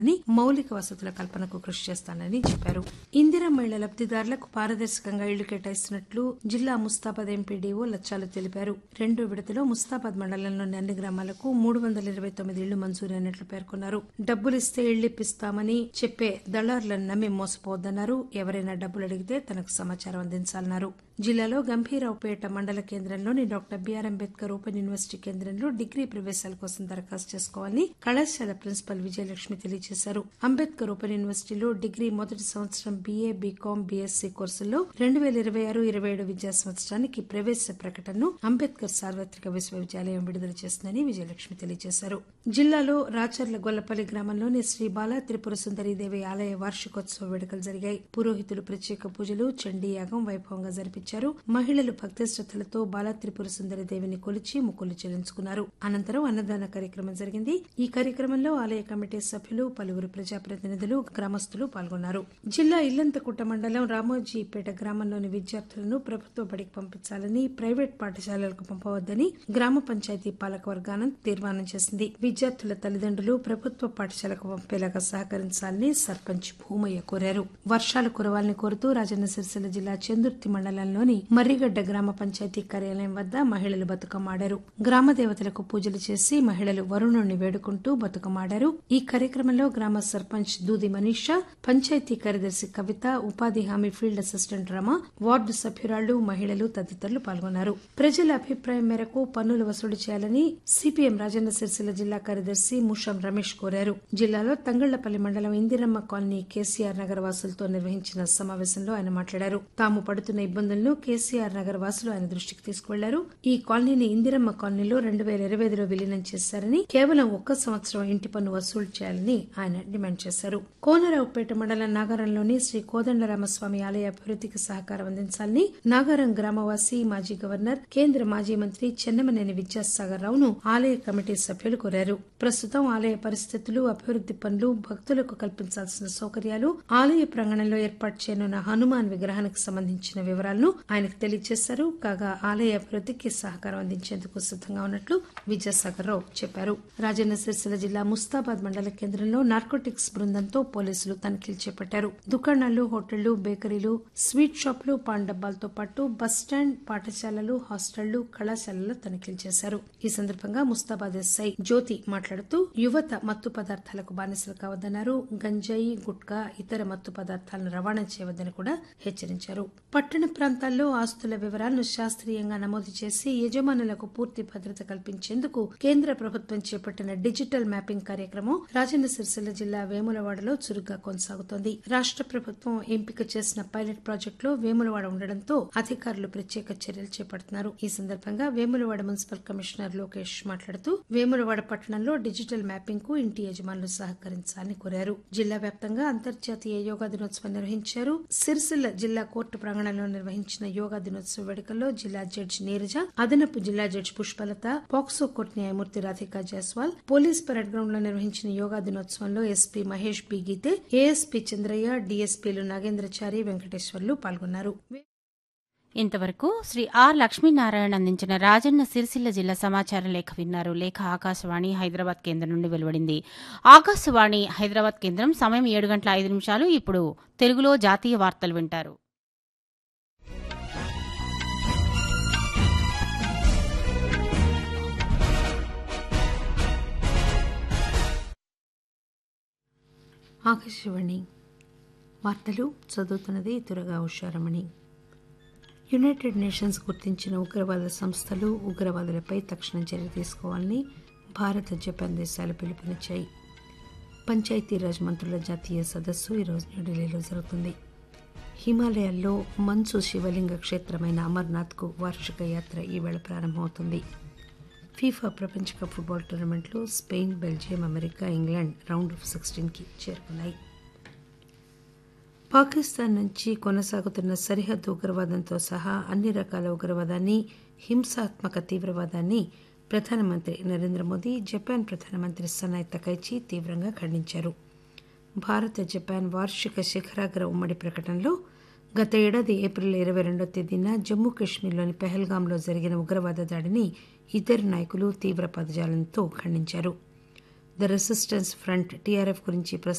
అని మౌలిక వసతుల కల్పనకు కృషి చేస్తానని చెప్పారు ఇందిరా మహిళ లబ్దిదారులకు పారదర్శకంగా ఇళ్లు కేటాయిస్తున్నట్లు జిల్లా ముస్తాబాద్ ఎంపీడీఓ లచ్చాలు తెలిపారు రెండో విడతలో ముస్తాబాద్ మండలంలోని అన్ని గ్రామాలకు మూడు వందల ఇరవై తొమ్మిది ఇళ్లు మంజూరైనట్లు పేర్కొన్నారు డబ్బులిస్తే ఇళ్లిప్పిస్తామని చెప్పే దళారులను నమ్మి మోసపోవద్దన్నారు ఎవరైనా డబ్బులు అడిగితే తనకు సమాచారం అందించాలన్నారు జిల్లాలో గంభీరావుపేట మండల కేంద్రంలోని doctor BR Ambedkar open university కేంద్రంలో డిగ్రీ ప్రవేశాల కోసం దరఖాస్తు చేసుకోవాలని కళాశాల ప్రిన్సిపల్ విజయలక్ష్మి తెలియజేశారు అంబేద్కర్ ఓపెన్ యూనివర్సిటీలో డిగ్రీ మొదటి సంవత్సరం బీఏ బీకాం బీఎస్సీ కోర్సుల్లో రెండు వేల ఇరవై ఆరు ఇరవై ఏడు విద్యా సంవత్సరానికి ప్రవేశ ప్రకటనను అంబేద్కర్ సార్వత్రిక విశ్వవిద్యాలయం విడుదల చేసిందని విజయలక్ష్మి తెలియజేశారు జిల్లాలో రాచర్ల గొల్లపల్లి గ్రామంలోని శ్రీ బాల త్రిపుర సుందరీదేవి ఆలయ వార్షికోత్సవ వేడుకలు జరిగాయి పురోహితులు ప్రత్యేక పూజలు చండీ యాగం వైభవంగా జరిపించారు మహిళలు భక్తి శ్రద్దలతో బాల త్రిపుర సుందరి దేవిని కొలిచి ముక్కులు చెల్లించుకున్నారు అనంతరం అన్నదాన కార్యక్రమం జరిగింది ఈ కార్యక్రమంలో ఆలయ కమిటీ సభ్యులు పలువురు ప్రజాప్రతినిధులు గ్రామస్తులు పాల్గొన్నారు జిల్లా ఇల్లంతకుట్ట మండలం రామోజీపేట గ్రామంలోని విద్యార్థులను ప్రభుత్వ బడికి పంపించాలని ప్రైవేట్ పాఠశాలలకు పంపవద్దని గ్రామ పంచాయతీ పాలకవర్గానం తీర్మానం చేసింది విద్యార్థుల తల్లిదండ్రులు ప్రభుత్వ పాఠశాలకు పంపేలాగా సహకరించాలని సర్పంచ్ భూమయ్య కోరారు వర్షాలు కురవాలని కోరుతూ రాజన్న సిరిసిల్ల జిల్లా చందుర్తి మండలంలోని మర్రిగడ్డ గ్రామ పంచాయతీ కార్యాలయం వద్ద మహిళలు బతుకమ్మ ఆడారు గ్రామ దేవతలకు పూజలు చేసి మహిళలు వరుణుణ్ణి వేడుకుంటూ బతుకమ్మ ఆడారు ఈ కార్యక్రమంలో గ్రామ సర్పంచ్ దూది మనీషా పంచాయతీ కార్యదర్శి కవిత ఉపాధి హామీ ఫీల్డ్ అసిస్టెంట్ రమ వార్డు సభ్యురాళ్లు మహిళలు తదితరులు పాల్గొన్నారు ప్రజల అభిప్రాయం మేరకు పన్నులు వసూలు చేయాలని సిపిఎం రాజన్న సిరిసిల్ల జిల్లా కార్యదర్శి ముషం రమేష్ కోరారు జిల్లాలో తంగళ్లపల్లి మండలం ఇందిరమ్మ కాలనీ కేసీఆర్ నగర్ వాసులతో నిర్వహించిన సమావేశంలో ఆయన మాట్లాడారు తాము పడుతున్న ఇబ్బందులను కేసీఆర్ నగర్ వాసులు ఆయన దృష్టికి తీసుకువెళ్లారు ఈ కాలనీని ఇందిరమ్మ కాలనీలో రెండు వేల ఇరవై ఐదులో విలీనం చేశారని కేవలం ఒక్క సంవత్సరం ఇంటి పన్ను వసూలు చేయాలని ఆయన డిమాండ్ చేశారు కోనరావుపేట మండలం నాగారంలోని శ్రీ కోదండరామస్వామి ఆలయ అభివృద్ధికి సహకారం అందించాలని నాగారం గ్రామవాసి మాజీ గవర్నర్ కేంద్ర మాజీ మంత్రి చెన్నమనేని విద్యాసాగర్ రావును ఆలయ కమిటీ సభ్యులు కోరారు ప్రస్తుతం ఆలయ పరిస్థితులు అభివృద్ది పనులు భక్తులకు కల్పించాల్సిన సౌకర్యాలు ఆలయ ప్రాంగణంలో ఏర్పాటు చేయనున్న హనుమాన్ విగ్రహానికి సంబంధించిన వివరాలను ఆయనకు తెలియజేశారు కాగా ఆలయ అభివృద్ధికి సహకారం అందించేందుకు సిద్దంగా ఉన్నట్లు విద్యాసాగర్ రావు చెప్పారు రాజన్న సిరిసిల్ల జిల్లా ముస్తాబాద్ మండల కేంద్రంలో నార్కోటిక్స్ బృందంతో పోలీసులు తనిఖీలు చేపట్టారు దుకాణాలు హోటళ్లు బేకరీలు స్వీట్ షాపులు పాన్ డబ్బాలతో పాటు బస్టాండ్ పాఠశాలలు హాస్టళ్లు కళాశాలల్లో తనిఖీలు చేశారు ఈ సందర్భంగా ముస్తాబాద్ ఎస్ఐ జ్యోతి మాట్లాడుతూ యువత మత్తు పదార్థాలకు బానిసలు కావద్దన్నారు గంజాయి గుట్కా ఇతర మత్తు పదార్థాలను రవాణా చేయవద్దని కూడా హెచ్చరించారు పట్టణ ప్రాంతాల్లో ఆస్తుల వివరాలను శాస్త్రీయంగా నమోదు చేసి యజమానులకు పూర్తి భద్రత కల్పించేందుకు కేంద్ర ప్రభుత్వం చేపట్టిన డిజిటల్ మ్యాపింగ్ కార్యక్రమం రాజన్న సిరిసిల్ల జిల్లా వేములవాడలో చురుగ్గా కొనసాగుతోంది రాష్ట ప్రభుత్వం ఎంపిక చేసిన పైలట్ ప్రాజెక్టులో వేములవాడ ఉండడంతో అధికారులు ప్రత్యేక చర్యలు చేపడుతున్నారు ఈ సందర్భంగా వేములవాడ మున్సిపల్ కమిషనర్ లోకేష్ మాట్లాడుతూ వేములవాడ పట్టణంలో డిజిటల్ మ్యాపింగ్ కు ఇంటి యజమానులు సహకరించాలని కోరారు జిల్లా వ్యాప్తంగా అంతర్జాతీయ యోగా దినోత్సవం నిర్వహించారు సిరిసిల్ల జిల్లా కోర్టు ప్రాంగణంలో నిర్వహించిన యోగా దినోత్సవ వేడుకల్లో జిల్లా జడ్జి నీరజ అదనపు జిల్లా జడ్జి పుష్పలత పాక్సో కోర్టు న్యాయమూర్తి Radhika Jaiswal police parade ground లో నిర్వహించిన యోగా దినోత్సవంలో SP Mahesh B Geete ASP Chandraiah డీఎస్పీలు నాగేంద్రచారి వెంకటేశ్వర్లు పాల్గొన్నారు ఇంతవరకు శ్రీ ఆర్ లక్ష్మీనారాయణ అందించిన రాజన్న సిరిసిల్ల జిల్లా సమాచార లేఖ విన్నారు లేఖ ఆకాశవాణి హైదరాబాద్ కేంద్రం నుండి వెలువడింది ఆకాశవాణి హైదరాబాద్ కేంద్రం సమయం ఏడు గంటల ఐదు నిమిషాలు ఇప్పుడు తెలుగులో జాతీయ వార్తలు వింటారు ఆకాశవాణి వార్తలు చదువుతున్నది తురగా ఉషారమణి యునైటెడ్ నేషన్స్ గుర్తించిన ఉగ్రవాద సంస్థలు ఉగ్రవాదులపై తక్షణ చర్య తీసుకోవాలని భారత్ జపాన్ దేశాలు పిలుపునిచ్చాయి పంచాయతీరాజ్ మంత్రుల జాతీయ సదస్సు ఈరోజు న్యూఢిల్లీలో జరుగుతుంది హిమాలయాల్లో మంచు శివలింగ క్షేత్రమైన అమర్నాథ్కు వార్షిక యాత్ర ఈవేళ ప్రారంభమవుతుంది ఫీఫా ప్రపంచ కప్ ఫుట్బాల్ టోర్నమెంట్లో Spain Belgium America England round of సిక్స్టీన్కి చేరుకున్నాయి పాకిస్తాన్ నుంచి కొనసాగుతున్న సరిహద్దు ఉగ్రవాదంతో సహా అన్ని రకాల ఉగ్రవాదాన్ని హింసాత్మక తీవ్రవాదాన్ని ప్రధానమంత్రి నరేంద్ర మోదీ జపాన్ ప్రధానమంత్రి సనాయ్ తకైచి తీవ్రంగా ఖండించారు భారత జపాన్ వార్షిక శిఖరాగ్ర ఉమ్మడి ప్రకటనలో గత ఏడాది ఏప్రిల్ ఇరవై రెండో తేదీన జమ్మూ కాశ్మీర్లోని పెహల్గాంలో జరిగిన ఉగ్రవాద దాడిని ఇద్దరు నాయకులు తీవ్ర పదజాలంతో ఖండించారు ద రెసిస్టెన్స్ ఫ్రంట్ టీఆర్ఎఫ్ గురించి